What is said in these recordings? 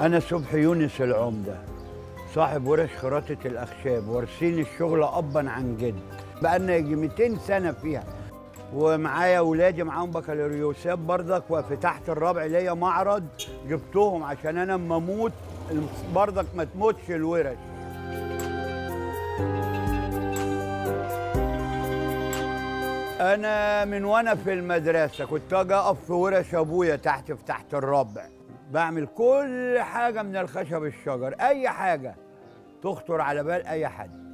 أنا صبحي يونس العمدة صاحب ورش خراطة الأخشاب وارثين الشغل أبا عن جد بقالنا يجي 200 سنة فيها ومعايا ولادي معاهم بكالوريوسات برضك وفتحت الرابع ليا معرض جبتهم عشان أنا أما أموت برضك ما تموتش الورش أنا من وأنا في المدرسة كنت أجي أقف في ورش أبويا تحت في تحت الربع بعمل كل حاجة من الخشب الشجر أي حاجة تخطر على بال أي حد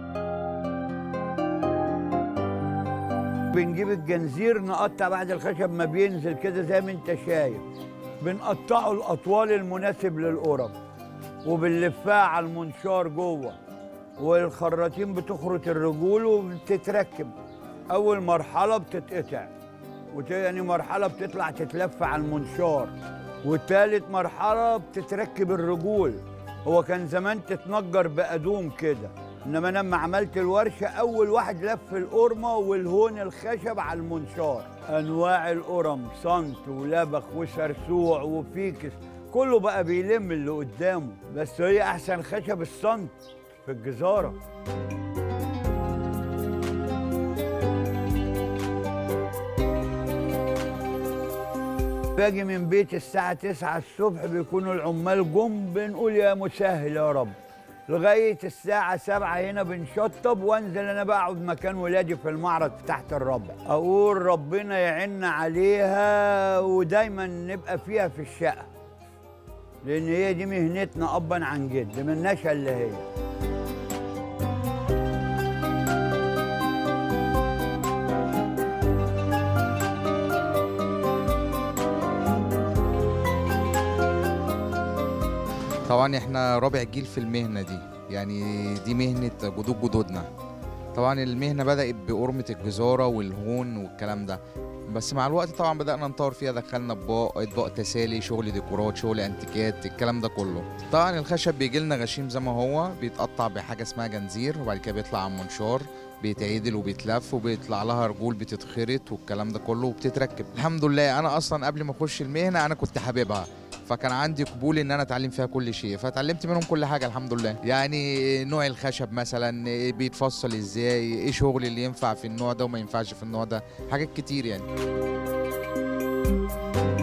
بنجيب الجنزير نقطع بعد الخشب ما بينزل كده زي ما انت شايف بنقطعه الأطوال المناسب للقرب وبنلفها على المنشار جوه والخراطيم بتخرط الرجول وبتتركب أول مرحلة بتتقطع وتاني مرحلة بتطلع تتلف على المنشار وتالت مرحلة بتتركب الرجول هو كان زمان تتنجر بأدوم كده إنما أنا لما عملت الورشة أول واحد لف القرمة والهون الخشب على المنشار أنواع القرم صنت ولبخ وسرسوع وفيكس كله بقى بيلم اللي قدامه بس هي أحسن خشب الصنت في الجزارة باجي من بيت الساعة 9 الصبح بيكونوا العمال جم بنقول يا مسهل يا رب لغاية الساعة 7 هنا بنشطب وانزل انا بقعد مكان ولادي في المعرض تحت الربع اقول ربنا يعيننا عليها ودايما نبقى فيها في الشقة لان هي دي مهنتنا ابا عن جد ملناش الا هي طبعا احنا رابع جيل في المهنة دي يعني دي مهنة جدود جدودنا طبعا المهنة بدأت بقرمة الجزارة والهون والكلام ده بس مع الوقت طبعا بدأنا نطور فيها دخلنا اطباق اطباق تسالي شغل ديكورات شغل انتيكات الكلام ده كله طبعا الخشب بيجي لنا غشيم زي ما هو بيتقطع بحاجة اسمها جنزير وبعد كده بيطلع على المنشار بيتعدل وبيتلف وبيطلع لها رجول بتتخرط والكلام ده كله وبتتركب الحمد لله انا اصلا قبل ما اخش المهنة انا كنت حاببها فكان عندي قبول ان انا اتعلم فيها كل شيء فتعلمت منهم كل حاجه الحمد لله يعني نوع الخشب مثلا بيتفصل ازاي ايه شغل اللي ينفع في النوع ده وما ينفعش في النوع ده حاجات كتير يعني